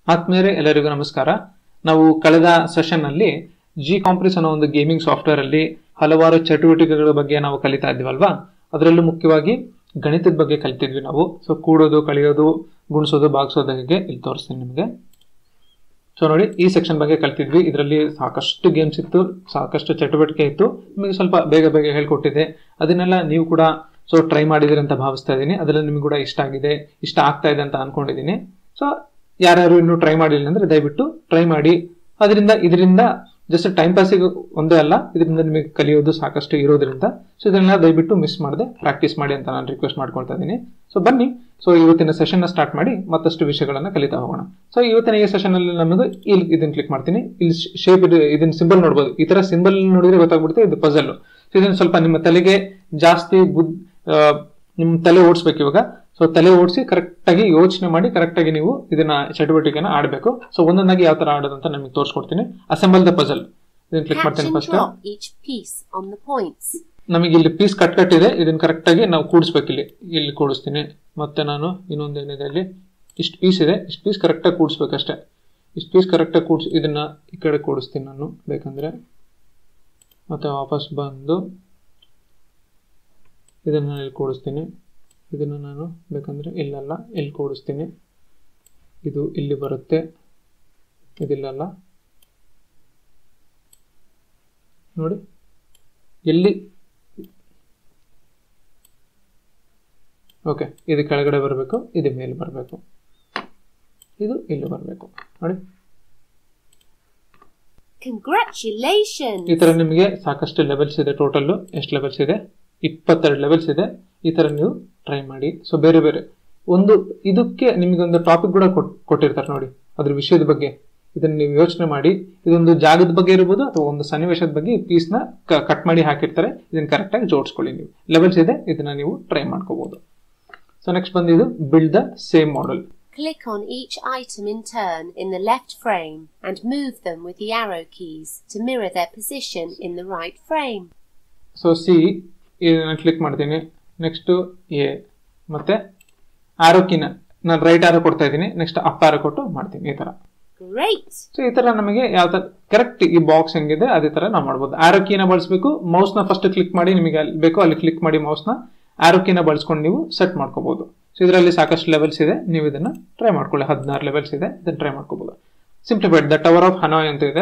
ಆತ್ಮೀಯರೇ ಎಲ್ಲರಿಗೂ ನಮಸ್ಕಾರ ನಾವು ಕಳೆದ ಸೆಷನ್ ಅಲ್ಲಿ ಜಿ ಕಾಂಪ್ರೆಸ್ ಅನ್ನೋ ಒಂದು ಗೇಮಿಂಗ್ ಸಾಫ್ಟ್ವೇರ್ ಅಲ್ಲಿ ಹಲವಾರು ಚಟುವಟಿಕೆಗಳ ಬಗ್ಗೆ ನಾವು ಕಲಿತಾ ಇದ್ವಲ್ವಾ ಅದರಲ್ಲೂ ಮುಖ್ಯವಾಗಿ ಗಣಿತದ ಬಗ್ಗೆ ಕಲಿತಿದ್ವಿ ನಾವು ಸೊ ಕೂಡೋದು ಕಳೆಯೋದು ಗುಣಿಸೋದು ಭಾಗಿಸೋದು ಹೇಗೆ ಇಲ್ಲಿ ತೋರಿಸ್ತೀನಿ ನಿಮಗೆ ಸೊ ನೋಡಿ ಈ ಸೆಕ್ಷನ್ ಬಗ್ಗೆ ಕಲ್ತಿದ್ವಿ ಇದರಲ್ಲಿ ಸಾಕಷ್ಟು ಗೇಮ್ಸ್ ಇತ್ತು ಸಾಕಷ್ಟು ಚಟುವಟಿಕೆ ಇತ್ತು ನಿಮಗೆ ಸ್ವಲ್ಪ ಬೇಗ ಬೇಗ ಹೇಳ್ಕೊಟ್ಟಿದ್ದೆ ಅದನ್ನೆಲ್ಲ ನೀವು ಕೂಡ ಸೊ ಟ್ರೈ ಮಾಡಿದಿರಿ ಅಂತ ಭಾವಿಸ್ತಾ ಇದ್ದೀನಿ ಅದರಲ್ಲಿ ನಿಮಗೆ ಕೂಡ ಇಷ್ಟ ಆಗಿದೆ ಇಷ್ಟ ಆಗ್ತಾ ಇದೆ ಅಂತ ಅನ್ಕೊಂಡಿದ್ದೀನಿ ಸೊ ಯಾರ್ಯಾರು ಇನ್ನೂ ಟ್ರೈ ಮಾಡಿಲ್ಲ ಅಂದ್ರೆ ದಯವಿಟ್ಟು ಟ್ರೈ ಮಾಡಿ ಅದರಿಂದ ಇದರಿಂದ ಜಸ್ಟ್ ಟೈಮ್ ಪಾಸಿಗೆ ಒಂದೇ ಅಲ್ಲ ಇದರಿಂದ ನಿಮಗೆ ಕಲಿಯೋದು ಸಾಕಷ್ಟು ಇರೋದ್ರಿಂದ ಸೊ ಇದನ್ನೆಲ್ಲ ದಯವಿಟ್ಟು ಮಿಸ್ ಮಾಡದೆ ಪ್ರಾಕ್ಟೀಸ್ ಮಾಡಿ ಅಂತ ನಾನು ರಿಕ್ವೆಸ್ಟ್ ಮಾಡ್ಕೊಳ್ತಾ ಇದ್ದೀನಿ ಸೊ ಬನ್ನಿ ಸೊ ಇವತ್ತಿನ ಸೆಷನ್ ಸ್ಟಾರ್ಟ್ ಮಾಡಿ ಮತ್ತಷ್ಟು ವಿಷಯಗಳನ್ನ ಕಲಿತಾ ಹೋಗೋಣ ಸೊ ಇವತ್ತಿನ ಈ ಸೆಷನ್ ಅಲ್ಲಿ ನಮಗೆ ಇಲ್ಲಿ ಇದನ್ನ ಕ್ಲಿಕ್ ಮಾಡ್ತೀನಿ ಇಲ್ಲಿ ಶೇಪ್ ಇದು ಇದನ್ನ ಸಿಂಬಲ್ ನೋಡ್ಬೋದು ಈ ತರ ಸಿಂಬಲ್ ನೋಡಿದ್ರೆ ಗೊತ್ತಾಗ್ಬಿಡುತ್ತೆ ಇದು ಪಜಲ್ ಸೊ ಇದನ್ನ ಸ್ವಲ್ಪ ನಿಮ್ಮ ತಲೆಗೆ ಜಾಸ್ತಿ ಬುದ್ ಆ, ನಿಮ್ ತಲೆ ಓಡಿಸ್ಬೇಕು ಇವಾಗ ಸೊ ತಲೆ ಓಡಿಸಿ ಕರೆಕ್ಟ್ ಆಗಿ ಯೋಚನೆ ಮಾಡಿ ಕರೆಕ್ಟ್ ಆಗಿ ನೀವು ಇದನ್ನ ಚಟುವಟಿಕೆನ ಆಡಬೇಕು ಸೊ ಒಂದೊಂದಾಗಿ ಯಾವ ತರ ಆಡೋದು ಅಂತ ನಿಮಗೆ ತೋರಿಸ್ಕೊಡ್ತೀನಿ ಅಸೆಂಬಲ್ ದ ಪಜಲ್ ಇದನ್ನ ಕ್ಲಿಕ್ Catch ಮಾಡ್ತೀನಿ and first drop each piece on the points. ನಮಗೆ ಇಲ್ಲಿ ಪೀಸ್ ಕಟ್ ಕಟ್ ಇದೆ ಇದನ್ನ ಕರೆಕ್ಟ್ ಆಗಿ ನಾವು ಕೂಡಿಸ್ಬೇಕು ಇಲ್ಲಿ ಇಲ್ಲಿ ಕೂಡಿಸ್ತೀನಿ ಮತ್ತೆ ನಾನು ಇನ್ನೊಂದು ಏನಿದೆ ಇಲ್ಲಿ ಇಷ್ಟು ಪೀಸ್ ಇದೆ ಇಷ್ಟು ಪೀಸ್ ಕರೆಕ್ಟಾಗಿ ಕೂಡಿಸ್ಬೇಕಷ್ಟೇ ಇಷ್ಟು ಪೀಸ್ ಕರೆಕ್ಟಾಗಿ ಕೂಡಿಸ್ ಇದನ್ನ ಈ ಕಡೆ ಕೂಡಿಸ್ತೀನಿ ನಾನು ಬೇಕಂದ್ರೆ ಮತ್ತೆ ವಾಪಸ್ ಬಂದು ಇದನ್ನ ನಾನು ಇಲ್ಲಿ ಕೂಡಿಸ್ತೀನಿ ಇದನ್ನ ನಾನು ಬೇಕಂದ್ರೆ ಇಲ್ಲಲ್ಲ ಇಲ್ಲಿ ಕೂಡಿಸ್ತೀನಿ ಇದು ಇಲ್ಲಿ ಬರುತ್ತೆ ಇದಿಲ್ಲಲ್ಲ ನೋಡಿ ಎಲ್ಲಿ ಓಕೆ ಇದು ಕೆಳಗಡೆ ಬರಬೇಕು ಇದು ಮೇಲೆ ಬರಬೇಕು ಇದು ಇಲ್ಲಿ ಬರಬೇಕು ನೋಡಿ Congratulations! ಈ ತರ ನಿಮಗೆ ಸಾಕಷ್ಟು ಲೆವೆಲ್ಸ್ ಇದೆ ಟೋಟಲ್ ಎಷ್ಟು ಲೆವೆಲ್ಸ್ ಇದೆ ಇಪ್ಪತ್ತೆರಡು ಲೆವೆಲ್ಸ್ ಇದೆ ಈ ತರ ನೀವು ಟ್ರೈ ಮಾಡಿ ಸೊ ಬೇರೆ ಬೇರೆ ಒಂದು ಇದಕ್ಕೆ ನಿಮಗೆ ಒಂದು ಟಾಪಿಕ್ ಕೂಡ ಕೊಟ್- ಕೊಟ್ಟಿರ್ತಾರೆ ನೋಡಿ ಅದ್ರ ವಿಷಯದ ಬಗ್ಗೆ ಇದನ್ನ ನೀವು ಯೋಚನೆ ಮಾಡಿ ಇದೊಂದು ಜಾಗದ ಬಗ್ಗೆ ಇರ್ಬೋದು ಅಥವಾ ಒಂದು ಸನ್ನಿವೇಶದ ಬಗ್ಗೆ ಈ ಪೀಸ್ನ ಕಟ್ ಮಾಡಿ ಹಾಕಿರ್ತಾರೆ ಇದನ್ನ ಕರೆಕ್ಟಾಗಿ ಜೋಡಿಸ್ಕೊಳ್ಳಿ ನೀವು ಲೆವೆಲ್ಸ್ ಇದೆ ಇದನ್ನ ನೀವು ಟ್ರೈ ಮಾಡ್ಕೋಬಹುದು ಸೊ ನೆಕ್ಸ್ಟ್ ಬಂದಿದ್ದು build the same model Click on each item in turn in the left frame and move them with the arrow keys to mirror their position in the right frame. So C ಇದನ್ನ click ಮಾಡ್ತೀನಿ next A ಮತ್ತೆ arrow ಕೀನ ನಾನು right ಆರೋ ಕೊಡ್ತಾ ಇದ್ದೀನಿ next up arrow ಕೊಟ್ಟು ಮಾಡ್ತೀನಿ ಈ ತರ Great! ಸೊ ಈ ತರ ನಮಗೆ ಯಾವ ತರ ಕರೆಕ್ಟ್ ಈ ಬಾಕ್ಸ್ ಹೆಂಗಿದೆ ಅದೇ ತರ ನಾವು ಮಾಡ್ಬೋದು ಆರೋ ಕೀನ ಬಳಸಬೇಕು ಮೌಸ್ ನ ಫಸ್ಟ್ ಕ್ಲಿಕ್ ಮಾಡಿ ನಿಮಗೆ ಅಲ್ಲಿ ಬೇಕೋ ಅಲ್ಲಿ ಕ್ಲಿಕ್ ಮಾಡಿ ಮೌಸ್ ನ ಆರೋ ಕೀನ ಬಳಸ್ಕೊಂಡು ನೀವು ಸೆಟ್ ಮಾಡ್ಕೋಬಹುದು ಸೊ ಇದರಲ್ಲಿ ಸಾಕಷ್ಟು ಲೆವೆಲ್ಸ್ ಇದೆ ನೀವು ಇದನ್ನ ಟ್ರೈ ಮಾಡ್ಕೊಳ್ಳಿ ಹದಿನಾರು ಲೆವೆಲ್ಸ್ ಇದೆ ಇದನ್ನ ಟ್ರೈ ಮಾಡ್ಕೋಬಹುದು simplified the tower of Hanoi ಅಂತ ಇದೆ